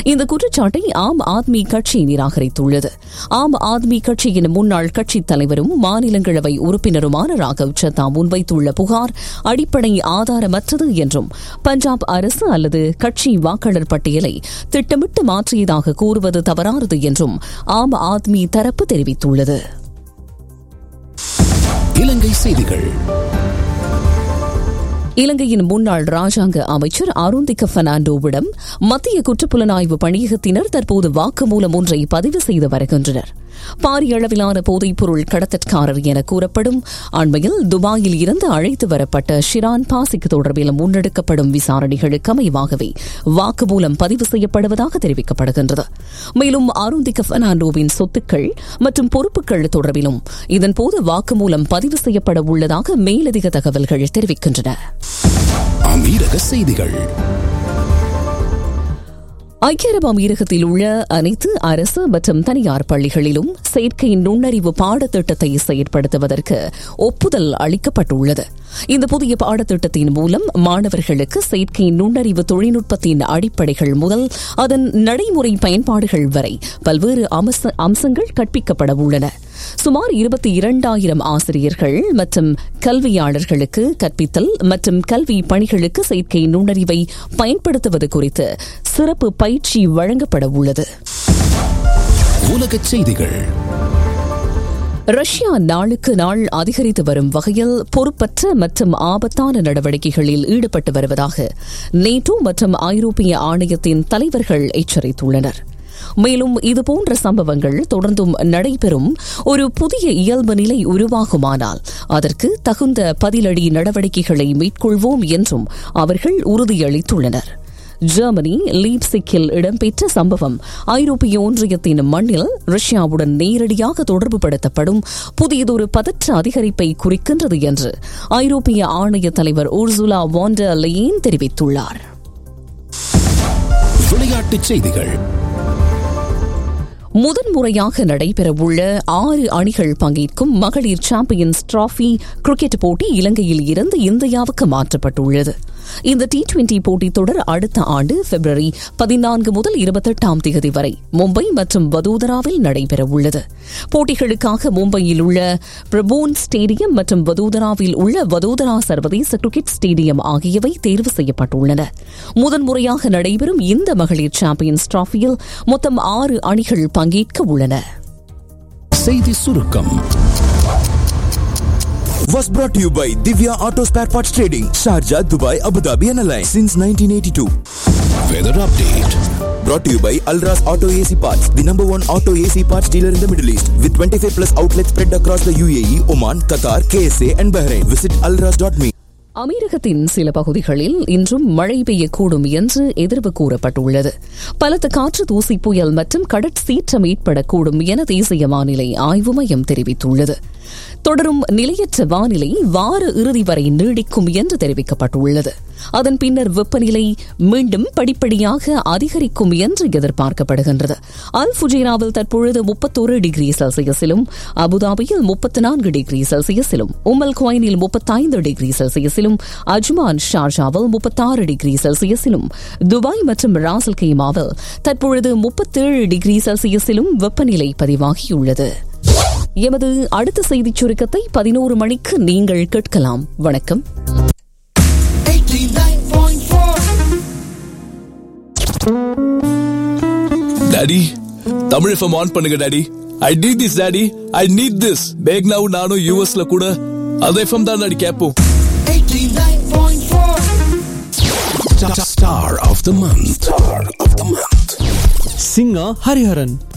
இந்த குற்றச்சாட்டை ஆம் ஆத்மி கட்சி நிராகரித்துள்ளது ஆம் ஆத்மி கட்சியின் முன்னாள் கட்சித் தலைவரும் மாநிலங்களவை உறுப்பினருமான ராகவ் சத்தா முன்வைத்துள்ள புகார் அடிப்படை ஆதாரமற்றது என்றும் பஞ்சாப் அரசு அல்லது கட்சி வாக்காளர் பட்டியலை திட்டமிட்டு மாற்றியதாக கூறுவது தவறானது என்றும் ஆம் ஆத்மி தரப்பு தெரிவித்துள்ளது இலங்கை செய்திகள் இலங்கையின் முன்னாள் ராஜாங்க அமைச்சர் அருந்திக பெர்னாண்டோவிடம் மத்திய குற்றப்புலனாய்வு பணியகத்தினர் தற்போது வாக்குமூலம் ஒன்றை பதிவு செய்து வருகின்றனர் பாரிய அளவிலான போதைப்பொருள் கடத்தற்காரர் என கூறப்படும் அண்மையில் துபாயில் இருந்து அழைத்து வரப்பட்ட ஷிரான் பாசிக் தொடர்பில் முன்னெடுக்கப்படும் விசாரணைகளுக்கு அமைவாகவே வாக்குமூலம் பதிவு செய்யப்படுவதாக தெரிவிக்கப்படுகின்றது மேலும் அருந்திக பெர்னாண்டோவின் சொத்துக்கள் மற்றும் பொறுப்புகள் தொடர்பிலும் இதன்போது வாக்குமூலம் பதிவு செய்யப்பட உள்ளதாக மேலதிக தகவல்கள் தெரிவிக்கின்றன அமீரக செய்திகள் ஐக்கிய அரபு அமீரகத்தில் உள்ள அனைத்து அரசு மற்றும் தனியார் பள்ளிகளிலும் செயற்கை நுண்ணறிவு பாடத்திட்டத்தை செயற்படுத்துவதற்கு ஒப்புதல் அளிக்கப்பட்டுள்ளது இந்த புதிய பாடத்திட்டத்தின் மூலம் மாணவர்களுக்கு செயற்கை நுண்ணறிவு தொழில்நுட்பத்தின் அடிப்படைகள் முதல் அதன் நடைமுறை பயன்பாடுகள் வரை பல்வேறு அம்சங்கள் கற்பிக்கப்பட உள்ளன சுமார் இருபத்தி இரண்டாயிரம் ஆசிரியர்கள் மற்றும் கல்வியாளர்களுக்கு கற்பித்தல் மற்றும் கல்வி பணிகளுக்கு செயற்கை நுண்ணறிவை பயன்படுத்துவது குறித்து சிறப்பு பயிற்சி வழங்கப்பட உள்ளது உலக செய்திகள் ரஷ்யா நாளுக்கு நாள் அதிகரித்து வரும் வகையில் பொறுப்பற்ற மற்றும் ஆபத்தான நடவடிக்கைகளில் ஈடுபட்டு வருவதாக நேட்டோ மற்றும் ஐரோப்பிய ஆணையத்தின் தலைவர்கள் எச்சரித்துள்ளனர் மேலும் இதுபோன்ற சம்பவங்கள் தொடர்ந்தும் நடைபெறும் ஒரு புதிய இயல்பு நிலை உருவாகுமானால் அதற்கு தகுந்த பதிலடி நடவடிக்கைகளை மேற்கொள்வோம் என்றும் அவர்கள் உறுதியளித்துள்ளனர் ஜெர்மனி லீப்சிக்கில் இடம்பெற்ற சம்பவம் ஐரோப்பிய ஒன்றியத்தின் மண்ணில் ரஷ்யாவுடன் நேரடியாக தொடர்புபடுத்தப்படும் புதியதொரு பதற்ற அதிகரிப்பை குறிக்கின்றது என்று ஐரோப்பிய ஆணைய தலைவர் உர்சுலா வாண்டர் லெயின் தெரிவித்துள்ளார் விளையாட்டுச் செய்திகள் முதன்முறையாக நடைபெறவுள்ள ஆறு அணிகள் பங்கேற்கும் மகளிர் சாம்பியன்ஸ் டிராபி கிரிக்கெட் போட்டி இலங்கையில் இருந்து இந்தியாவுக்கு மாற்றப்பட்டுள்ளது இந்த டி டுவெண்டி போட்டித் தொடர் அடுத்த ஆண்டு பிப்ரவரி பதினான்கு முதல் இருபத்தெட்டாம் தேதி வரை மும்பை மற்றும் வதோதராவில் நடைபெறவுள்ளது போட்டிகளுக்காக மும்பையில் உள்ள பிரபோன் ஸ்டேடியம் மற்றும் வதோதராவில் உள்ள வதோதரா சர்வதேச கிரிக்கெட் ஸ்டேடியம் ஆகியவை தேர்வு செய்யப்பட்டுள்ளன முதன்முறையாக நடைபெறும் இந்த மகளிர் சாம்பியன்ஸ் டிராபியில் மொத்தம் ஆறு அணிகள் பங்கேற்க உள்ளன செய்தி சுருக்கம் was brought to you by Divya Auto Spare Parts Trading, Sharjah, Dubai, Abu Dhabi and Alliance since 1982. Weather update Brought to you by Alras Auto AC Parts, the number one auto AC parts dealer in the Middle East, with 25 plus outlets spread across the UAE, Oman, Qatar, KSA and Bahrain. Visit alras.me. அமீரகத்தின் சில பகுதிகளில் இன்றும் மழை பெய்யக்கூடும் என்று எதிர்வு கூறப்பட்டுள்ளது பலத்த காற்று தூசி புயல் மற்றும் கடற்சீற்றம் ஏற்படக்கூடும் என தேசிய வானிலை ஆய்வு மையம் தெரிவித்துள்ளது தொடரும் நிலையற்ற வானிலை வார இறுதி வரை நீடிக்கும் என்று தெரிவிக்கப்பட்டுள்ளது அதன் பின்னர் வெப்பநிலை மீண்டும் படிப்படியாக அதிகரிக்கும் என்று எதிர்பார்க்கப்படுகின்றது அல் ஃபுஜேராவில் தற்பொழுது முப்பத்தோரு டிகிரி செல்சியஸிலும் அபுதாபியில் முப்பத்தி நான்கு டிகிரி செல்சியஸிலும் உமல் குவைனில் முப்பத்தைந்து டிகிரி செல்சியஸிலும் அஜ்மான் ஷார்ஜாவில் முப்பத்தாறு டிகிரி செல்சியஸிலும் துபாய் மற்றும் ராசல் கைமாவில் தற்பொழுது முப்பத்தேழு டிகிரி செல்சியஸிலும் வெப்பநிலை பதிவாகியுள்ளது எமது அடுத்த செய்திச் சுருக்கத்தை பதினோரு மணிக்கு நீங்கள் கேட்கலாம் வணக்கம் டாடி தமிழ் எஃப்எம் ஆன் பண்ணுங்க daddy I need this daddy I need this பேக்னாவும் நானும் யூஎஸ்ல கூட அந்த எஃப்எம் தான் டாடி கேட்போம் Star of the month. Star of the month. singer Hariharan.